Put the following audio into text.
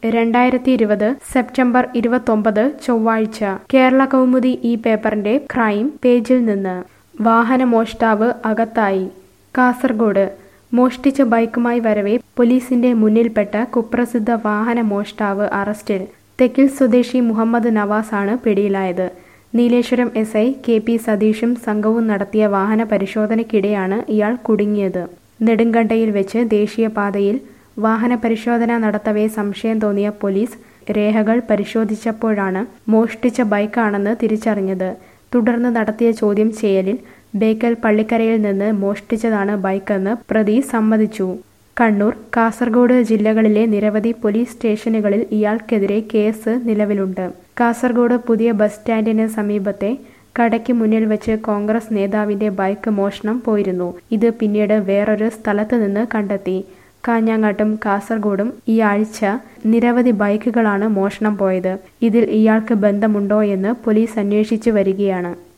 രണ്ടായിരത്തി ഇരുപത് സെപ്റ്റംബർ ഇരുപത്തൊമ്പത് ചൊവ്വാഴ്ച കേരള കൗമുദി ഈ പേപ്പറിന്റെ ക്രൈം പേജിൽ നിന്ന് വാഹന മോഷ്ടാവ് അകത്തായി കാസർഗോഡ് മോഷ്ടിച്ച ബൈക്കുമായി വരവെ പോലീസിന്റെ മുന്നിൽപ്പെട്ട കുപ്രസിദ്ധ വാഹന മോഷ്ടാവ് അറസ്റ്റിൽ തെക്കിൽ സ്വദേശി മുഹമ്മദ് നവാസാണ് പിടിയിലായത് Nileshwaram S I K P സതീഷും സംഘവും നടത്തിയ വാഹന പരിശോധനയ്ക്കിടെയാണ് ഇയാൾ കുടുങ്ങിയത് നെടുങ്കണ്ടയിൽ വെച്ച് ദേശീയപാതയിൽ വാഹന പരിശോധന നടത്തവേ സംശയം തോന്നിയ പോലീസ് രേഖകൾ പരിശോധിച്ചപ്പോഴാണ് മോഷ്ടിച്ച ബൈക്കാണെന്ന് തിരിച്ചറിഞ്ഞത് തുടർന്ന് നടത്തിയ ചോദ്യം ചെയ്യലിൽ ബേക്കൽ പള്ളിക്കരയിൽ നിന്ന് മോഷ്ടിച്ചതാണ് ബൈക്കെന്ന് പ്രതി സമ്മതിച്ചു കണ്ണൂർ കാസർഗോഡ് ജില്ലകളിലെ നിരവധി പോലീസ് സ്റ്റേഷനുകളിൽ ഇയാൾക്കെതിരെ കേസ് നിലവിലുണ്ട് കാസർഗോഡ് പുതിയ ബസ് സ്റ്റാൻഡിന് സമീപത്തെ കടയ്ക്ക് മുന്നിൽ വെച്ച് കോൺഗ്രസ് നേതാവിന്റെ ബൈക്ക് മോഷണം പോയിരുന്നു ഇത് പിന്നീട് വേറൊരു സ്ഥലത്ത് നിന്ന് കണ്ടെത്തി കാഞ്ഞങ്ങാട്ടും കാസർഗോഡും ഈ ആഴ്ച നിരവധി ബൈക്കുകളാണ് മോഷണം പോയത് ഇതിൽ ഇയാൾക്ക് ബന്ധമുണ്ടോ എന്ന് പോലീസ് അന്വേഷിച്ചു വരികയാണ്